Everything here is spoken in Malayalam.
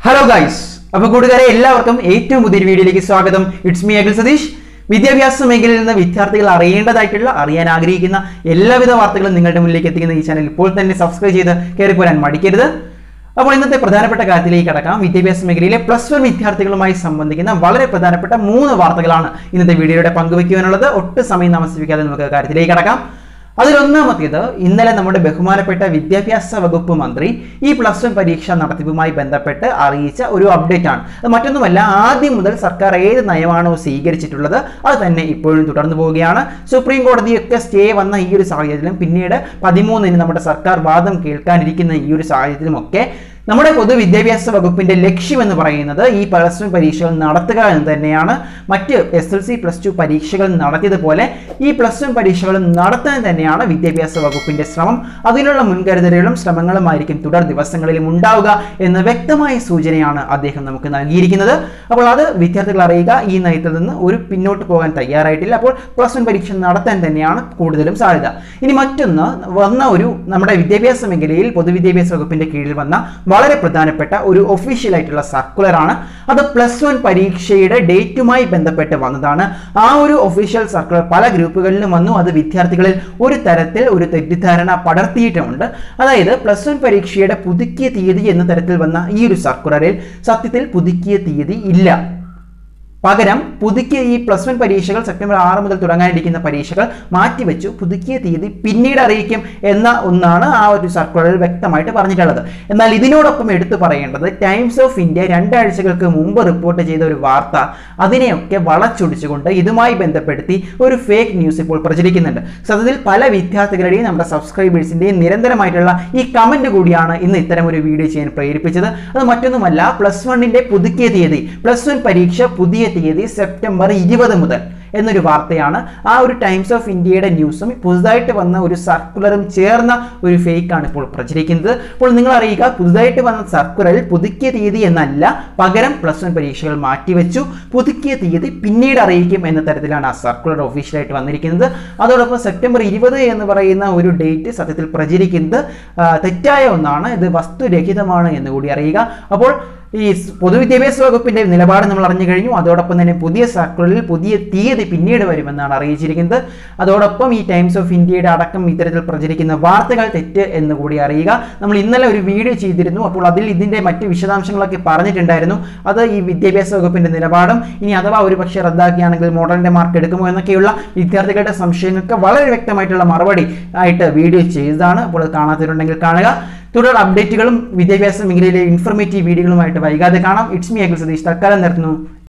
ഹലോ ഗൈസ് അപ്പൊ കൂട്ടുകാരെ എല്ലാവർക്കും ഏറ്റവും പുതിയൊരു വീഡിയോയിലേക്ക് സ്വാഗതം ഇറ്റ്സ് മീ അഖിൽ സതീഷ് വിദ്യാഭ്യാസ മേഖലയിൽ നിന്ന് വിദ്യാർത്ഥികൾ അറിയേണ്ടതായിട്ടുള്ള അറിയാൻ ആഗ്രഹിക്കുന്ന എല്ലാവിധ വാർത്തകളും നിങ്ങളുടെ മുന്നിലേക്ക് എത്തിക്കുന്ന ഈ ചാനൽ ഇപ്പോൾ തന്നെ സബ്സ്ക്രൈബ് ചെയ്ത് കയറി പോരാൻ മടിക്കരുത് അപ്പോൾ ഇന്നത്തെ പ്രധാനപ്പെട്ട കാര്യത്തിലേക്ക് കടക്കാം വിദ്യാഭ്യാസ മേഖലയിലെ പ്ലസ് വൺ വിദ്യാർത്ഥികളുമായി സംബന്ധിക്കുന്ന വളരെ പ്രധാനപ്പെട്ട മൂന്ന് വാർത്തകളാണ് ഇന്നത്തെ വീഡിയോയുടെ പങ്കുവയ്ക്കുവാനുള്ളത് ഒട്ടും സമയം താമസിപ്പിക്കാതെ നമുക്ക് കാര്യത്തിലേക്ക് കടക്കാം അതിലൊന്നാമത്തേത് ഇന്നലെ നമ്മുടെ ബഹുമാനപ്പെട്ട വിദ്യാഭ്യാസ വകുപ്പ് മന്ത്രി ഈ പ്ലസ് വൺ പരീക്ഷ നടത്തിപ്പുമായി ബന്ധപ്പെട്ട് അറിയിച്ച ഒരു അപ്ഡേറ്റ് ആണ് അത് മറ്റൊന്നുമല്ല ആദ്യം മുതൽ സർക്കാർ ഏത് നയമാണോ സ്വീകരിച്ചിട്ടുള്ളത് അത് തന്നെ ഇപ്പോഴും തുടർന്നു പോവുകയാണ് സുപ്രീം കോടതിയൊക്കെ സ്റ്റേ വന്ന ഈ ഒരു സാഹചര്യത്തിലും പിന്നീട് പതിമൂന്നിന് നമ്മുടെ സർക്കാർ വാദം കേൾക്കാനിരിക്കുന്ന ഈ ഒരു സാഹചര്യത്തിലുമൊക്കെ നമ്മുടെ പൊതുവിദ്യാഭ്യാസ വകുപ്പിന്റെ ലക്ഷ്യം എന്ന് പറയുന്നത് ഈ പ്ലസ് വൺ പരീക്ഷകൾ നടത്തുക എന്ന് തന്നെയാണ് മറ്റ് S L C plus two പരീക്ഷകൾ നടത്തിയതുപോലെ ഈ പ്ലസ് വൺ പരീക്ഷകൾ നടത്താൻ തന്നെയാണ് വിദ്യാഭ്യാസ വകുപ്പിന്റെ ശ്രമം അതിനുള്ള മുൻകരുതലുകളും ശ്രമങ്ങളുമായിരിക്കും തുടർ ദിവസങ്ങളിലും ഉണ്ടാവുക എന്ന വ്യക്തമായ സൂചനയാണ് അദ്ദേഹം നമുക്ക് നൽകിയിരിക്കുന്നത് അപ്പോൾ അത് വിദ്യാർത്ഥികൾ അറിയുക ഈ നയത്തിൽ നിന്ന് ഒരു പിന്നോട്ട് പോകാൻ തയ്യാറായിട്ടില്ല അപ്പോൾ പ്ലസ് വൺ പരീക്ഷ നടത്താൻ തന്നെയാണ് കൂടുതലും സാധ്യത ഇനി മറ്റൊന്ന് വന്ന ഒരു നമ്മുടെ വിദ്യാഭ്യാസ മേഖലയിൽ പൊതുവിദ്യാഭ്യാസ വകുപ്പിന്റെ കീഴിൽ വന്ന വളരെ പ്രധാനപ്പെട്ട ഒരു ഒഫീഷ്യൽ ആയിട്ടുള്ള സർക്കുലർ ആണ് അത് പ്ലസ് വൺ പരീക്ഷയുടെ ഡേറ്റുമായി ബന്ധപ്പെട്ട് വന്നതാണ് ആ ഒരു ഒഫീഷ്യൽ സർക്കുലർ പല ഗ്രൂപ്പുകളിലും വന്നു അത് വിദ്യാർത്ഥികളിൽ ഒരു തരത്തിൽ ഒരു തെറ്റിദ്ധാരണ പടർത്തിയിട്ടുമുണ്ട് അതായത് പ്ലസ് വൺ പരീക്ഷയുടെ പുതുക്കിയ തീയതി എന്ന തരത്തിൽ വന്ന ഈ ഒരു സർക്കുലറിൽ സത്യത്തിൽ പുതുക്കിയ തീയതി ഇല്ല പകരം പുതുക്കിയ ഈ പ്ലസ് വൺ പരീക്ഷകൾ സെപ്റ്റംബർ ആറ് മുതൽ തുടങ്ങാനിരിക്കുന്ന പരീക്ഷകൾ മാറ്റിവെച്ചു പുതുക്കിയ തീയതി പിന്നീട് അറിയിക്കും എന്ന ഒന്നാണ് ആ ഒരു സർക്കുലറിൽ വ്യക്തമായിട്ട് പറഞ്ഞിട്ടുള്ളത് എന്നാൽ ഇതിനോടൊപ്പം എടുത്തു പറയേണ്ടത് ടൈംസ് ഓഫ് ഇന്ത്യ രണ്ടാഴ്ചകൾക്ക് മുമ്പ് റിപ്പോർട്ട് ചെയ്ത ഒരു വാർത്ത അതിനെയൊക്കെ വളച്ചൊടിച്ചുകൊണ്ട് ഇതുമായി ബന്ധപ്പെടുത്തി ഒരു ഫേക്ക് ന്യൂസ് ഇപ്പോൾ പ്രചരിക്കുന്നുണ്ട് സത്യത്തിൽ പല വിദ്യാർത്ഥികളുടെയും നമ്മുടെ സബ്സ്ക്രൈബേഴ്സിന്റെയും നിരന്തരമായിട്ടുള്ള ഈ കമന്റ് കൂടിയാണ് ഇന്ന് ഇത്തരം ഒരു വീഡിയോ ചെയ്യാൻ പ്രേരിപ്പിച്ചത് അത് മറ്റൊന്നുമല്ല പ്ലസ് വണ്ണിന്റെ പുതുക്കിയ തീയതി പ്ലസ് വൺ പരീക്ഷ പുതിയ തീയതി സെപ്റ്റംബർ ഇരുപത് മുതൽ എന്നൊരു വാർത്തയാണ് ആ ഒരു ടൈംസ് ഓഫ് ഇന്ത്യയുടെ ന്യൂസും പുതുതായിട്ട് വന്ന ഒരു സർക്കുലറും ചേർന്ന ഒരു ഫേക്കാണ് ഇപ്പോൾ പ്രചരിക്കുന്നത് അപ്പോൾ നിങ്ങൾ അറിയുക പുതുതായിട്ട് വന്ന സർക്കുലറിൽ പുതുക്കിയ തീയതി എന്നല്ല പകരം പ്ലസ് വൺ പരീക്ഷകൾ മാറ്റിവെച്ചു പുതുക്കിയ തീയതി പിന്നീട് അറിയിക്കും എന്ന തരത്തിലാണ് ആ സർക്കുലർ ഒഫീഷ്യലായിട്ട് വന്നിരിക്കുന്നത് അതോടൊപ്പം സെപ്റ്റംബർ ഇരുപത് എന്ന് പറയുന്ന ഒരു ഡേറ്റ് സത്യത്തിൽ പ്രചരിക്കുന്നത് ആ, തെറ്റായ ഒന്നാണ് ഇത് വസ്തുരഹിതമാണ് എന്ന് കൂടി അറിയുക അപ്പോൾ ഈ സ് പൊതുവിദ്യാഭ്യാസ വകുപ്പിന്റെ നിലപാട് നമ്മൾ അറിഞ്ഞു കഴിഞ്ഞു അതോടൊപ്പം തന്നെ പുതിയ സർക്കുലറിൽ പുതിയ തീയതി പിന്നീട് വരുമെന്നാണ് അറിയിച്ചിരിക്കുന്നത് അതോടൊപ്പം ഈ ടൈംസ് ഓഫ് ഇന്ത്യയുടെ അടക്കം ഇത്തരത്തിൽ പ്രചരിക്കുന്ന വാർത്തകൾ തെറ്റ് എന്ന് കൂടി അറിയുക നമ്മൾ ഇന്നലെ ഒരു വീഡിയോ ചെയ്തിരുന്നു അപ്പോൾ അതിൽ ഇതിന്റെ മറ്റ് വിശദാംശങ്ങളൊക്കെ പറഞ്ഞിട്ടുണ്ടായിരുന്നു അത് ഈ വിദ്യാഭ്യാസ വകുപ്പിന്റെ നിലപാടും ഇനി അഥവാ ഒരു പക്ഷേ റദ്ദാക്കിയാണെങ്കിൽ മോഡലിന്റെ മാർക്ക് എടുക്കുമോ എന്നൊക്കെയുള്ള വിദ്യാർത്ഥികളുടെ സംശയങ്ങൾക്ക് വളരെ വ്യക്തമായിട്ടുള്ള മറുപടി ആയിട്ട് വീഡിയോ ചെയ്തതാണ് അപ്പോൾ അത് കാണാത്തവരുണ്ടെങ്കിൽ കാണുക തുടർ അപ്ഡേറ്റുകളും വിദ്യാഭ്യാസ മേഖലയിലെ ഇൻഫർമേറ്റീവ് വീഡിയോകളുമായിട്ട് വൈകാതെ കാണാം ഇറ്റ്സ് മീ അഖിൽ സതീഷ് തൽക്കാലം നിർത്തുന്നു